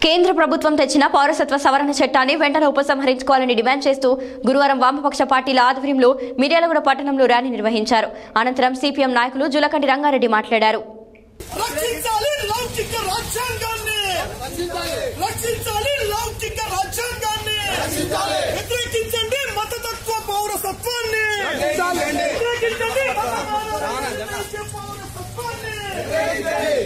కేంద్ర ప్రభుత్వం తెచ్చిన పౌరసత్వ సవరణ చట్టాన్ని వెంటనే ఉపసంహరించుకోవాలని డిమాండ్ చేస్తూ గురువారం వామపక్ష పార్టీల ఆధ్వర్యంలో మిర్యాలగూడ పట్టణంలో ర్యాలీ నిర్వహించారు అనంతరం సిపిఎం నాయకులు జులకంటి రంగారెడ్డి మాట్లాడారు రక్షించాలి లౌకిక రాజ్యాంగాన్ని రక్షించాలి లౌకిక రాజ్యాంగాన్ని వ్యతిరేకించండి మతతత్వ పౌరసత్వాన్ని వ్యతిరేకించండి మతతత్వ పౌరసత్వాన్ని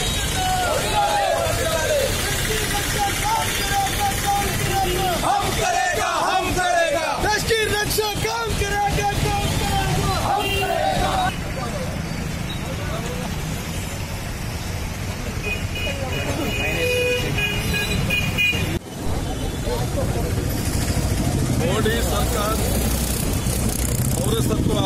हम करेगा हम करेगा देश की रक्षा काम करेगा काम करेगा మోడీ సర్కార్ పౌరసత్వ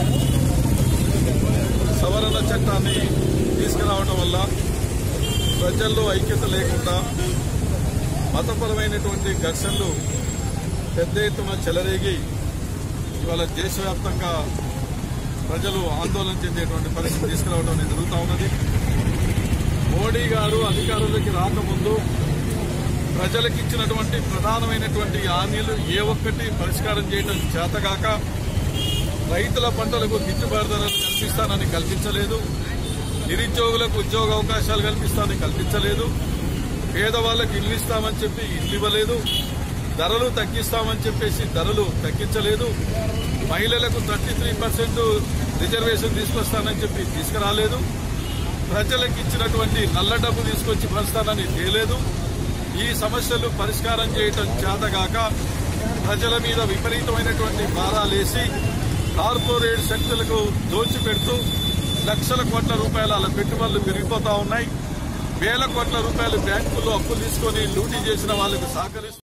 సవరణ చట్టాన్ని తీసుకురావడం వల్ల ప్రజల్లో ఐక్యత లేకుండా మతపరమైనటువంటి ఘర్షణలు పెద్ద ఎత్తున చెలరేగి ఇవాళ దేశవ్యాప్తంగా ప్రజలు ఆందోళన చెందేటువంటి పరిస్థితి తీసుకురావడం అనేది జరుగుతూ ఉన్నది మోడీ గారు అధికారంలోకి రాకముందు ప్రజలకు ఇచ్చినటువంటి ప్రధానమైనటువంటి హామీలు ఏ ఒక్కటి పరిష్కారం చేయడం చేతగాక రైతుల పంటలకు గిట్టుబాటు ధరలు కల్పిస్తానని కల్పించలేదు నిరుద్యోగులకు ఉద్యోగ అవకాశాలు కల్పిస్తానని కల్పించలేదు పేదవాళ్లకు ఇల్లు ఇస్తామని చెప్పి ఇల్లు ఇవ్వలేదు ధరలు తగ్గిస్తామని చెప్పేసి ధరలు తగ్గించలేదు మహిళలకు థర్టీ త్రీ పర్సెంట్ రిజర్వేషన్ తీసుకొస్తానని చెప్పి తీసుకురాలేదు ప్రజలకు ఇచ్చినటువంటి నల్ల డబ్బు తీసుకొచ్చి పంచుతానని తేలేదు ఈ సమస్యలు పరిష్కారం చేయటం చేతగాక ప్రజల మీద విపరీతమైనటువంటి భారాలేసి కార్పొరేట్ శక్తులకు దోచిపెడుతూ లక్షల కోట్ల రూపాయల అలా పెట్టుబడులు పెరిగిపోతా ఉన్నాయి వేల కోట్ల రూపాయలు బ్యాంకుల్లో అప్పులు తీసుకొని లూటీ చేసిన వాళ్ళకు సహకరిస్తూ